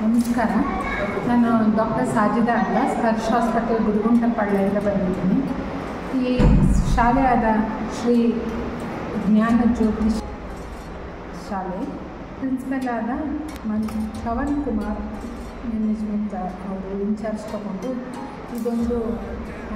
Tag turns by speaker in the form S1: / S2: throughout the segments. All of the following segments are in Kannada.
S1: ನಮಸ್ಕಾರ ನಾನು ಡಾಕ್ಟರ್ ಸಾಜಿದಾ ಅಂತ ಸ್ಪರ್ಶ ಹಾಸ್ಪಿಟಲ್ ಗುರುಗುಂಟಪಾಳ್ಯದಿಂದ ಬಂದಿದ್ದೀನಿ ಈ ಶಾಲೆಯಾದ ಶ್ರೀ ಜ್ಞಾನ ಜ್ಯೋತಿ ಶಾಲೆ ಪ್ರಿನ್ಸಿಪಲ್ ಆದ ಮನ್ ಪವನ್ ಕುಮಾರ್ ಮ್ಯಾನೇಜ್ಮೆಂಟ್ ಅವರು ಇನ್ಚಾರ್ಜ್ ತಗೊಂಡು ಇದೊಂದು ಆ,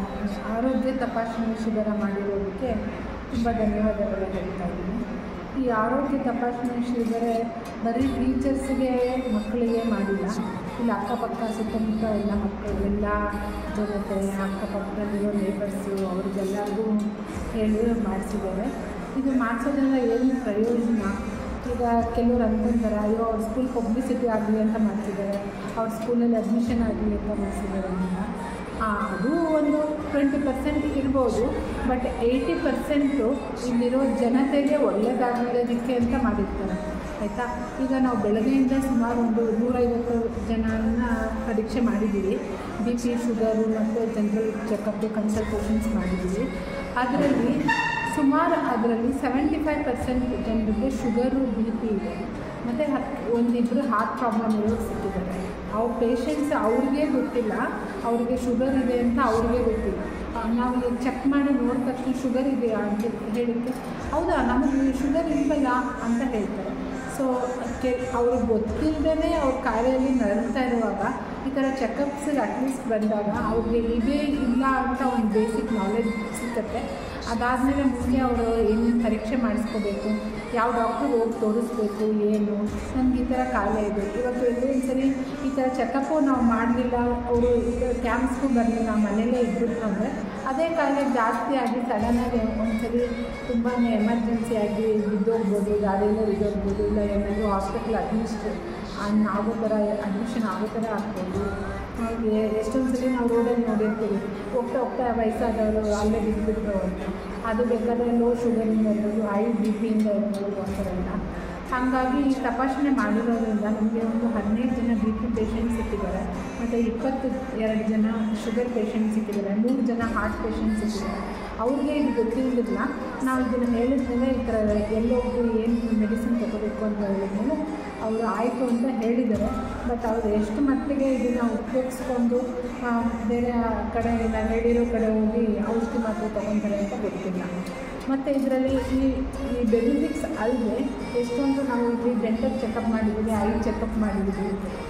S1: ಆರೋಗ್ಯ ತಪಾಸಣೆ ಶಿಬಿರ ಮಾಡಿರೋದಕ್ಕೆ ತುಂಬ ಧನ್ಯವಾದಗಳು ಹೇಳ್ತಾ ಇದ್ದೀನಿ ಈ ಆರೋಗ್ಯ ತಪಾಸಣೆ ಶಿಬಿರ ಬರೀ ಟೀಚರ್ಸ್ಗೆ ಮಕ್ಕಳಿಗೆ ಮಾಡಿಲ್ಲ ಇಲ್ಲಿ ಅಕ್ಕಪಕ್ಕ ಸುತ್ತಮುತ್ತ ಎಲ್ಲ ಮಕ್ಕಳು ಎಲ್ಲ ಜನತೆ ಅಕ್ಕಪಕ್ಕದಲ್ಲಿರೋ ನೇಬರ್ಸು ಅವ್ರಿಗೆಲ್ಲರಿಗೂ ಹೇಳಿ ಮಾಡಿಸಿದ್ದಾರೆ ಇದು ಮಾಡಿಸೋದ್ರಿಂದ ಏನು ಪ್ರಯೋಜನ ಈಗ ಕೆಲವ್ರು ಅಂದ್ಕೊಂತಾರೆ ಅಯ್ಯೋ ಅವ್ರ ಸ್ಕೂಲ್ ಪಬ್ಲಿಸಿಟಿ ಆಗಲಿ ಅಂತ ಮಾಡ್ತಿದ್ದಾರೆ ಅವ್ರ ಸ್ಕೂಲಲ್ಲಿ ಅಡ್ಮಿಷನ್ ಆಗಲಿ ಅಂತ ಮಾಡಿಸಿದ್ದಾರೆ ಅಂತ ಆ, ಅದು ಒಂದು ಟ್ವೆಂಟಿ ಪರ್ಸೆಂಟ್ ಇರ್ಬೋದು ಬಟ್ ಏಯ್ಟಿ ಪರ್ಸೆಂಟು ಇಲ್ಲಿರೋ ಜನತೆಗೆ ಒಳ್ಳೆಯದಾಗೋದಕ್ಕೆ ಅಂತ ಮಾಡಿರ್ತಾರೆ ಆಯಿತಾ ಈಗ ನಾವು ಬೆಳಗ್ಗೆಯಿಂದ ಸುಮಾರು ಒಂದು ನೂರೈವತ್ತು ಜನನ ಪರೀಕ್ಷೆ ಮಾಡಿದ್ದೀವಿ ಬಿ ಪಿ ಶುಗರು ಮತ್ತು ಜನರಲ್ ಚೆಕಪ್ ಕನ್ಸಲ್ಟೇಷನ್ಸ್ ಮಾಡಿದ್ದೀವಿ ಅದರಲ್ಲಿ ಸುಮಾರು ಅದರಲ್ಲಿ ಸೆವೆಂಟಿ ಫೈವ್ ಪರ್ಸೆಂಟ್ ಜನರಿಗೆ ಶುಗರು ಬಿ ಪಿ ಇದೆ ಮತ್ತು ಒಂದಿಬ್ಬರು ಹಾರ್ಟ್ ಪ್ರಾಬ್ಲಮ್ ಇರೋರು ಸಿಕ್ಕಿದ್ದಾರೆ ಅವ್ರ ಪೇಷಂಟ್ಸ್ ಅವ್ರಿಗೆ ಗೊತ್ತಿಲ್ಲ ಅವ್ರಿಗೆ ಶುಗರ್ ಇದೆ ಅಂತ ಅವ್ರಿಗೆ ಗೊತ್ತಿಲ್ಲ ಆ, ನಾವು ಈಗ ಚೆಕ್ ಮಾಡಿ ನೋಡಿದ ತಕ್ಷಣ ಶುಗರ್ ಇದೆಯಾ ಅಂತ ಹೇಳಿಕ್ಕೆ ಹೌದಾ ನಮಗೆ ಶುಗರ್ ಇಲ್ವಲ್ಲ ಅಂತ ಹೇಳ್ತಾರೆ ಸೊ ಕೆ ಅವ್ರಿಗೆ ಗೊತ್ತಿಲ್ಲದೇ ಅವ್ರ ಕಾರ್ಯಲ್ಲಿ ನರಳ್ತಾ ಇರುವಾಗ ಈ ಥರ ಚೆಕಪ್ಸಿಗೆ ಅಟ್ಲೀಸ್ಟ್ ಬಂದಾಗ ಅವ್ರಿಗೆ ಇದೇ ಇಲ್ಲ ಅಂತ ಒಂದು ಬೇಸಿಕ್ ನಾಲೆಡ್ಜ್ ಸಿಕ್ಕತ್ತೆ ಅದಾದಮೇಲೆ ಮುಂದೆ ಅವರು ಏನೇನು ಪರೀಕ್ಷೆ ಮಾಡಿಸ್ಕೋಬೇಕು ಯಾವ ಡಾಕ್ಟ್ರಿಗೆ ಹೋಗಿ ತೋರಿಸ್ಬೇಕು ಏನು ನನಗೆ ಈ ಥರ ಕಾಯಿಲೆ ಇದೆ ಇವತ್ತು ಎಲ್ಲೋ ಒಂದ್ಸರಿ ಈ ಥರ ಚೆಕಪ್ಪು ನಾವು ಮಾಡಲಿಲ್ಲ ಅವರು ಈಗ ಕ್ಯಾಂಪ್ಸ್ಗೂ ಬರಲಿಲ್ಲ ಮನೇಲೇ ಇದ್ಬಿಟ್ಟು ಅಂದರೆ ಅದೇ ಕಾಯಿಲೆ ಜಾಸ್ತಿ ಆಗಿ ಸಡನ್ನಾಗಿ ಒಂದ್ಸರಿ ತುಂಬಾ ಎಮರ್ಜೆನ್ಸಿ ಆಗಿ ಬಿದ್ದೋಗ್ಬೋದು ಗಾಡಿಯಲ್ಲೇ ಬಿದ್ದೋಗ್ಬೋದು ಇಲ್ಲ ಏನಾದರೂ ಹಾಸ್ಪಿಟ್ಲ್ ಅಡ್ಮಿಸ್ಟ್ ಆಗೋ ಥರ ಅಡ್ಮಿಷನ್ ಆಗೋ ಥರ ಆಗ್ಬೋದು ಅವ್ರಿಗೆ ಎಷ್ಟೊಂದು ಸಲ ನಾವು ರೋಡಲ್ಲಿ ನೋಡಿರ್ತೀವಿ ಹೋಗ್ತಾ ಹೋಗ್ತಾ ವಯಸ್ಸಾದವರು ಅಲ್ಲೇ ಬಿದ್ದುಬಿಟ್ರು ಅಂತ ಅದು ಬೇಕಾದರೆ ಲೋ ಶುಗರಿಂದ ಇರ್ಬೋದು ಹೈ ಬಿ ಪಿಯಿಂದ ಇರ್ಬೋದು ಆ ಥರ ಎಲ್ಲ ಹಾಗಾಗಿ ಈ ತಪಾಸಣೆ ಮಾಡಿರೋದ್ರಿಂದ ನಮಗೆ ಒಂದು ಹದಿನೈದು ಜನ ಬಿ ಪಿ ಪೇಷಂಟ್ ಸಿಕ್ಕಿದ್ದಾರೆ ಮತ್ತು ಇಪ್ಪತ್ತು ಎರಡು ಜನ ಶುಗರ್ ಪೇಷಂಟ್ ಸಿಕ್ಕಿದ್ದಾರೆ ಮೂರು ಜನ ಹಾರ್ಟ್ ಪೇಷಂಟ್ ಸಿಕ್ಕಿದ್ದಾರೆ ಅವ್ರಿಗೆ ಇದು ಗೊತ್ತಿರಲಿಲ್ಲ ನಾವು ಇದನ್ನು ಹೇಳಿದ್ಮೇಲೆ ಈ ಥರ ಎಲ್ಲೋಗಿ ಏನು ಮೆಡಿಸಿನ್ ತಗೋಬೇಕು ಅಂತ ಹೇಳಿದ್ಮೇಲೆ ಅವರು ಆಯಿತು ಅಂತ ಹೇಳಿದ್ದಾರೆ ಬಟ್ ಅವರು ಎಷ್ಟು ಮಟ್ಟಿಗೆ ಇದನ್ನು ಉಪಯೋಗಿಸ್ಕೊಂಡು ಆ, ಬೇರೆ ಕಡೆ ನಾನು ಹೇಳಿರೋ ಕಡೆ ಹೋಗಿ ಔಷಧಿ ಮಾತ್ರ ತೊಗೊತಾರೆ ಅಂತ ಗೊತ್ತಿಲ್ಲ ಮತ್ತು ಇದರಲ್ಲಿ ಈ ಈ ಬೆನಿಫಿಟ್ಸ್ ಅಲ್ಲದೆ ಎಷ್ಟೊಂದು ನಾವು ಇಲ್ಲಿ ಡೆಂಟಲ್ ಚೆಕಪ್ ಮಾಡಿದ್ದೀವಿ ಐ ಚೆಕಪ್ ಮಾಡಿದ್ದೀವಿ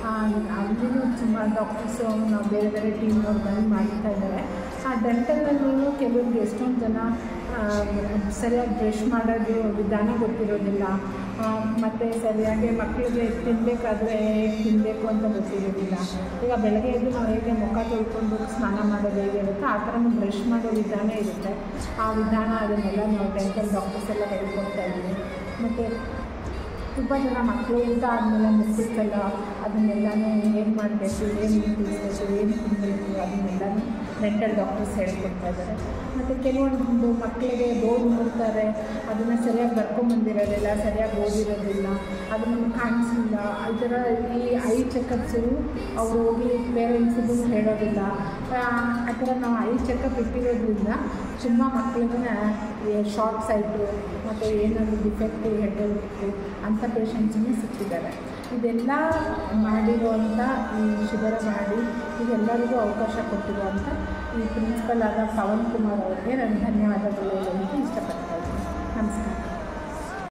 S1: ಅಲ್ಲಿನೂ ಸುಮಾರು ಡಾಕ್ಟರ್ಸು ನಾವು ಬೇರೆ ಬೇರೆ ಟೀಮ್ನವ್ರು ಬಂದು ಮಾಡ್ತಾ ಇದ್ದಾರೆ ಆ ಡೆಂಟಲಲ್ಲೂ ಕೆಲವೊಂದು ಎಷ್ಟೊಂದು ಜನ ಆ, ಸರಿಯಾಗಿ ಬ್ರಷ್ ಮಾಡೋದು ವಿಧಾನ ಗೊತ್ತಿರೋದಿಲ್ಲ ಮತ್ತು ಸರಿಯಾಗಿ ಮಕ್ಕಳಿಗೆ ತಿನ್ನಬೇಕಾದ್ರೆ ಹೇಗೆ ತಿನ್ನಬೇಕು ಅಂತ ಗೊತ್ತಿರೋದಿಲ್ಲ ಈಗ ಬೆಳಗ್ಗೆ ಎದ್ದು ನಾವು ಹೇಗೆ ಮುಖ ತೊಳ್ಕೊಂಡು ಸ್ನಾನ ಮಾಡೋದು ಹೇಗೆ ಇರುತ್ತೋ ಆ ಥರನೂ ಬ್ರಷ್ ಮಾಡೋ ವಿಧಾನ ಇರುತ್ತೆ ಆ ವಿಧಾನ ಅದನ್ನೆಲ್ಲ ನಾವು ಡೆಂಟಲ್ ಡಾಕ್ಟರ್ಸ್ ಎಲ್ಲ ಹೇಳ್ಕೊಡ್ತಾ ಇದ್ದೀವಿ ಮತ್ತು ತುಂಬ ಜನ ಮಕ್ಕಳು ಊಟ ಆದಮೇಲೆ ಮುಗಿಸ್ತಲ್ಲ ಅದನ್ನೆಲ್ಲನೂ ಏನು ಮಾಡಬೇಕು ಏನು ತಿನ್ನಬೇಕು ಏನು ತಿನ್ನಬೇಕು ಅದನ್ನೆಲ್ಲನೂ ಡೆಂಟಲ್ ಡಾಕ್ಟರ್ಸ್ ಹೇಳ್ಕೊಡ್ತಾ ಇದ್ದಾರೆ ಮತ್ತು ಕೆಲವೊಂದು ಮಕ್ಕಳಿಗೆ ಬೋರ್ಡ್ ನೋಡ್ತಾರೆ ಅದನ್ನು ಸರಿಯಾಗಿ ಬರ್ಕೊಂಬಂದಿರೋದಿಲ್ಲ ಸರಿಯಾಗಿ ಓದಿರೋದಿಲ್ಲ ಅದು ನಮ್ಗೆ ಕಾಣಿಸಿಲ್ಲ ಆ ಥರ ಈ ಐ ಚೆಕಪ್ಸು ಅವ್ರು ಹೋಗಿ ಪೇರೆಂಟ್ಸಿಗೂ ಹೇಳೋದಿಲ್ಲ ಆ ಆ ಥರ ನಾವು ಐ ಚೆಕಪ್ ಇಟ್ಟಿರೋದ್ರಿಂದ ತುಂಬ ಮಕ್ಕಳಿಗೆ ಶಾರ್ಟ್ ಸೈಟು ಮತ್ತು ಏನಾದರೂ ಡಿಫೆಕ್ಟು ಹೆಡ್ಡೇಕು ಅಂಥ ಪೇಷಂಟ್ಸನ್ನು ಸಿಕ್ಕಿದ್ದಾರೆ ಇದೆಲ್ಲ ಮಾಡಿರುವಂಥ ಈ ಶಿಬಿರ ಮಾಡಿ ಇದೆಲ್ಲರಿಗೂ ಅವಕಾಶ ಕೊಟ್ಟಿರುವಂಥ ಈ ಪ್ರಿನ್ಸಿಪಲ್ ಆದ ಪವನ್ ಕುಮಾರ್ ಅವರಿಗೆ ನಾನು ಧನ್ಯವಾದಗಳು ಹೇಳೋದಕ್ಕೆ ಇಷ್ಟಪಡ್ತಾ ಇದ್ದೀನಿ ನಮಸ್ಕಾರ